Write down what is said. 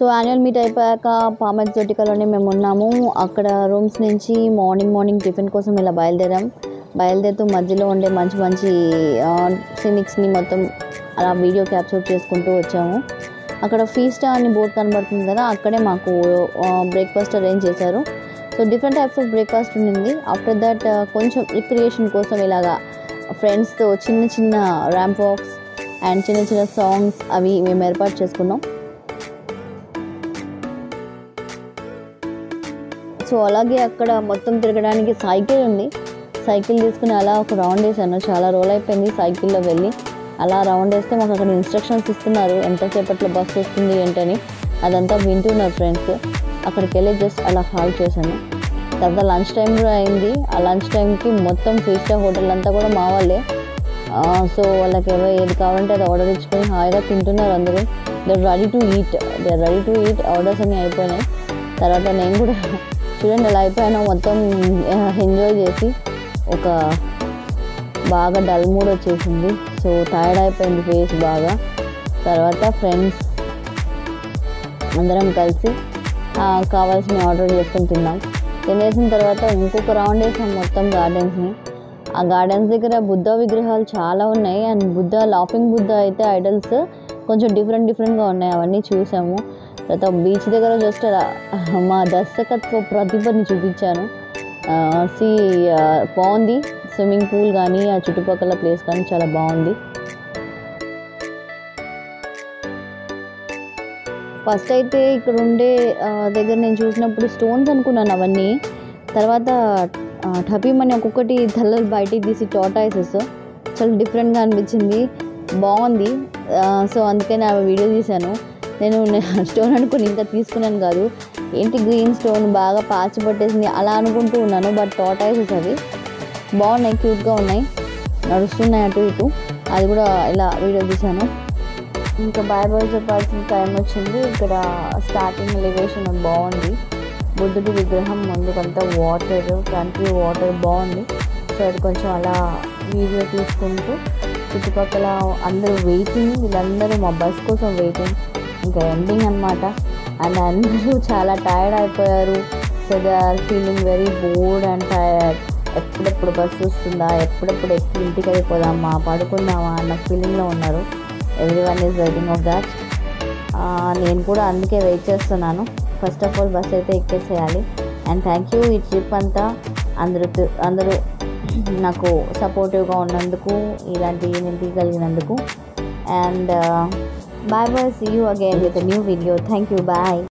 so annual meet అయిపోయాక పామెట్ జోటికలోనే మేము ఉన్నాము అక్కడ రూమ్స్ నుంచి మార్నింగ్ మార్నింగ్ టిఫిన్ కోసం ఇలా బయలుదేరాం బయలుదేరుతూ మధ్యలో ఉండే మంచి మంచి సినిక్స్ని మొత్తం అలా వీడియో క్యాప్చర్ చేసుకుంటూ వచ్చాము అక్కడ ఫీస్టా అని బోర్డ్ కనబడుతుంది కదా అక్కడే మాకు బ్రేక్ఫాస్ట్ అరేంజ్ చేశారు so different types of breakfast ఉండింది ఆఫ్టర్ దట్ కొంచెం రిక్రియేషన్ కోసం ఇలాగా ఫ్రెండ్స్తో చిన్న చిన్న ర్యాంప్ వాక్స్ అండ్ చిన్న చిన్న సాంగ్స్ అవి మేము ఏర్పాటు చేసుకున్నాం సో అలాగే అక్కడ మొత్తం తిరగడానికి సైకిల్ ఉంది సైకిల్ తీసుకుని అలా ఒక రౌండ్ వేసాను చాలా రోల్ అయిపోయింది సైకిల్లో వెళ్ళి అలా రౌండ్ వేస్తే మాకు అక్కడ ఇన్స్ట్రక్షన్స్ ఇస్తున్నారు ఎంతసేపట్లో బస్సు వస్తుంది ఏంటని అదంతా వింటున్నారు ఫ్రెండ్స్ అక్కడికి వెళ్ళి జస్ట్ అలా హాల్ చేశాను తర్వాత లంచ్ టైం కూడా అయింది ఆ లంచ్ టైంకి మొత్తం ఫైవ్ స్టార్ హోటల్ అంతా కూడా మా వాళ్ళే సో వాళ్ళకి ఎవరు ఏది కావాలంటే అది ఆర్డర్ ఇచ్చుకొని హాయిగా తింటున్నారు అందరూ they ready to eat they ready to eat orders అన్నీ అయిపోయినాయి తర్వాత నేను కూడా చూడండి ఎలా అయిపోయానో మొత్తం ఎంజాయ్ చేసి ఒక బాగా డల్ మూడ్ వచ్చేసింది సో టైర్డ్ అయిపోయింది ఫేస్ బాగా తర్వాత ఫ్రెండ్స్ అందరం కలిసి కావాల్సిన ఆర్డర్ చేసుకొని తిన్నాం తినేసిన తర్వాత ఇంకొక రౌండ్ వేసాం మొత్తం గార్డెన్స్ని ఆ గార్డెన్స్ దగ్గర బుద్ధ విగ్రహాలు చాలా ఉన్నాయి అండ్ బుద్ధ లాఫింగ్ బుద్ధ అయితే ఐడల్స్ కొంచెం డిఫరెంట్ డిఫరెంట్గా ఉన్నాయి అవన్నీ చూసాము తర్వాత బీచ్ దగ్గర జస్ట్ అలా మా దర్శకత్వ ప్రతిభని చూపించాను సి బాగుంది స్విమ్మింగ్ పూల్ కానీ ఆ చుట్టుపక్కల ప్లేస్ కానీ చాలా బాగుంది ఫస్ట్ అయితే ఇక్కడ ఉండే ఆ, దగ్గర నేను చూసినప్పుడు స్టోన్స్ అనుకున్నాను అవన్నీ తర్వాత టపీమని ఒక్కొక్కటి ధల్లలు బయటికి తీసి టాటాయిసెస్ చాలా డిఫరెంట్గా అనిపించింది బాగుంది సో అందుకని ఆ వీడియో తీశాను నేను స్టోన్ అనుకుని ఇంకా తీసుకున్నాను కాదు ఏంటి గ్రీన్ స్టోన్ బాగా పాచి పట్టేసింది అలా అనుకుంటూ ఉన్నాను బట్ టాటాయిసెస్ అవి బాగున్నాయి క్యూట్గా ఉన్నాయి నడుస్తున్నాయి అటు ఇటు అది కూడా ఇలా వీడియో తీశాను ఇంకా బాయ్ బాయ్ చెప్పాల్సిన టైం వచ్చింది ఇక్కడ స్టార్టింగ్ ఎలివేషన్ బాగుంది బుద్ధుడి విగ్రహం ముందుకంతా వాటర్ కంట్రీ వాటర్ బాగుంది సో అది కొంచెం అలా వీడియో తీసుకుంటూ చుట్టుపక్కల అందరూ వెయిటింగ్ వీళ్ళందరూ మా బస్ కోసం వెయిటింగ్ ఇంకా ఎండింగ్ అనమాట అండ్ అందరూ చాలా టైర్డ్ అయిపోయారు so they are feeling very bored and tired ఎప్పుడెప్పుడు బస్సు వస్తుందా ఎప్పుడెప్పుడు ఎక్కి ఇంటికి అయిపోదామా పడుకుందామా అన్న ఫీలింగ్లో ఉన్నారు everyone is waiting of that నేను కూడా అందుకే వెయిట్ చేస్తున్నాను ఫస్ట్ ఆఫ్ ఆల్ బస్ అయితే ఎక్కేసేయాలి అండ్ థ్యాంక్ యూ ఈ ట్రిప్ అంతా అందరూ తి- అందరూ నాకు సపోర్టివ్గా ఉన్నందుకు ఇలాంటి నేను తీయగలిగినందుకు and bye bye see you again with new video thank you bye